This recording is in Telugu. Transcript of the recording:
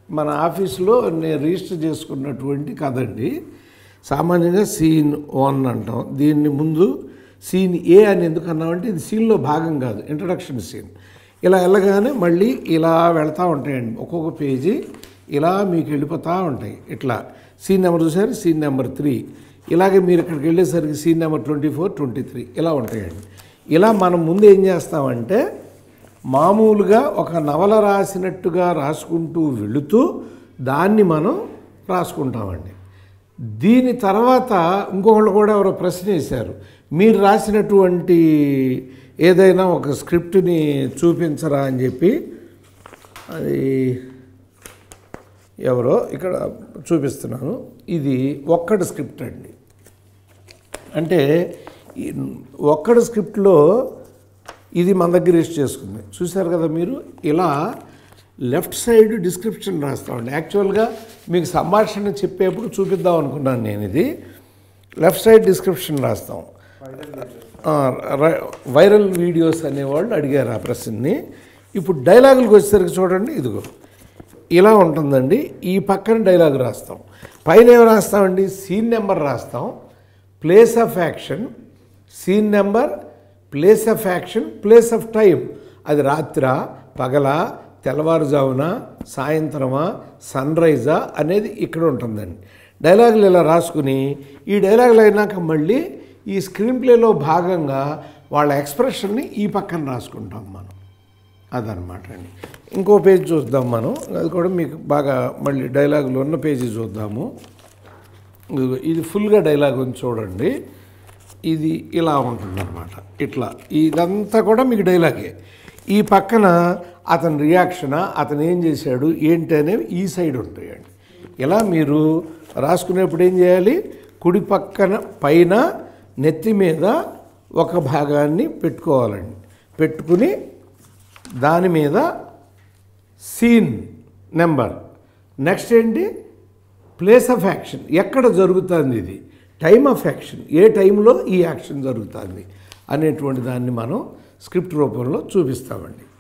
మన ఆఫీస్లో నేను రిజిస్టర్ చేసుకున్నటువంటి కథ అండి సామాన్యంగా సీన్ వన్ అంటాం దీన్ని ముందు సీన్ ఏ అని ఎందుకు అన్నామంటే ఇది సీన్లో భాగం కాదు ఇంట్రడక్షన్ సీన్ ఇలా వెళ్ళగానే మళ్ళీ ఇలా వెళ్తూ ఉంటాయండి ఒక్కొక్క పేజీ ఇలా మీకు వెళ్ళిపోతూ ఉంటాయి ఇట్లా సీన్ నెంబర్ చూసారు సీన్ నెంబర్ త్రీ ఇలాగే మీరు ఇక్కడికి వెళ్ళేసరికి scene number twenty four twenty three ఇలా ఉంటాయండి ఇలా మనం ముందు ఏం చేస్తామంటే మామూలుగా ఒక నవల రాసినట్టుగా రాసుకుంటూ వెళుతూ దాన్ని మనం రాసుకుంటామండి దీని తర్వాత ఇంకొకళ్ళు కూడా ఎవరో ప్రశ్న వేశారు మీరు రాసినటువంటి ఏదైనా ఒక స్క్రిప్ట్ని చూపించరా అని చెప్పి అది ఎవరో ఇక్కడ చూపిస్తున్నాను ఇది ఒక్కటి స్క్రిప్ట్ అండి అంటే ఈ ఒక్కడి స్క్రిప్ట్లో ఇది మన దగ్గర రిజిస్టర్ చేసుకుంది చూశారు కదా మీరు ఇలా లెఫ్ట్ సైడ్ డిస్క్రిప్షన్ రాస్తామండి యాక్చువల్గా మీకు సంభాషణ చెప్పేప్పుడు చూపిద్దాం అనుకున్నాను నేను ఇది లెఫ్ట్ సైడ్ డిస్క్రిప్షన్ రాస్తాం ఆ, ర- వైరల్ వీడియోస్ అనేవాళ్ళు అడిగారు ఆ ప్రశ్నని ఇప్పుడు డైలాగులకు వచ్చేసరికి చూడండి ఇదిగో ఇలా ఉంటుందండి ఈ పక్కన డైలాగ్ రాస్తాం పైన ఏం రాస్తామండి సీన్ నెంబర్ రాస్తాం place of action scene number place of action place of time అది రాత్రా పగల తెల్లవారుజామున సాయంత్రమా సన్ రైజా అనేది ఇక్కడ ఉంటుందండి డైలాగులు ఇలా రాసుకుని ఈ డైలాగులు అయినాక మళ్ళీ ఈ స్క్రీన్ ప్లేలో భాగంగా వాళ్ళ ఎక్స్ప్రెషన్ని ఈ పక్కన రాసుకుంటాం మనం అదనమాట అండి ఇంకో పేజ్ చూద్దాం మనం అది కూడా మీకు బాగా మళ్ళీ డైలాగులు ఉన్న పేజీ చూద్దాము ఇదిగో ఇది ఫుల్గా డైలాగ్ ఉంది చూడండి ఇది ఇలా ఉంటుందన్నమాట ఇట్లా ఇదంతా కూడా మీకు డైలాగే ఈ పక్కన అతని రియాక్షనా అతను ఏం చేశాడు ఏంటి అనేవి ఈ సైడ్ ఉంటాయండి ఇలా మీరు రాసుకునేప్పుడు ఏం చేయాలి కుడి పక్కన పైన నెత్తి మీద ఒక భాగాన్ని పెట్టుకోవాలండి పెట్టుకుని దాని మీద సీన్ నెంబర్ నెక్స్ట్ ఏంటి ప్లేస్ ఆఫ్ యాక్షన్ ఎక్కడ జరుగుతుంది ఇది టైమ్ ఆఫ్ యాక్షన్ ఏ టైంలో ఈ యాక్షన్ జరుగుతుంది అనేటువంటి దాన్ని మనం స్క్రిప్ట్ రూపంలో చూపిస్తామండి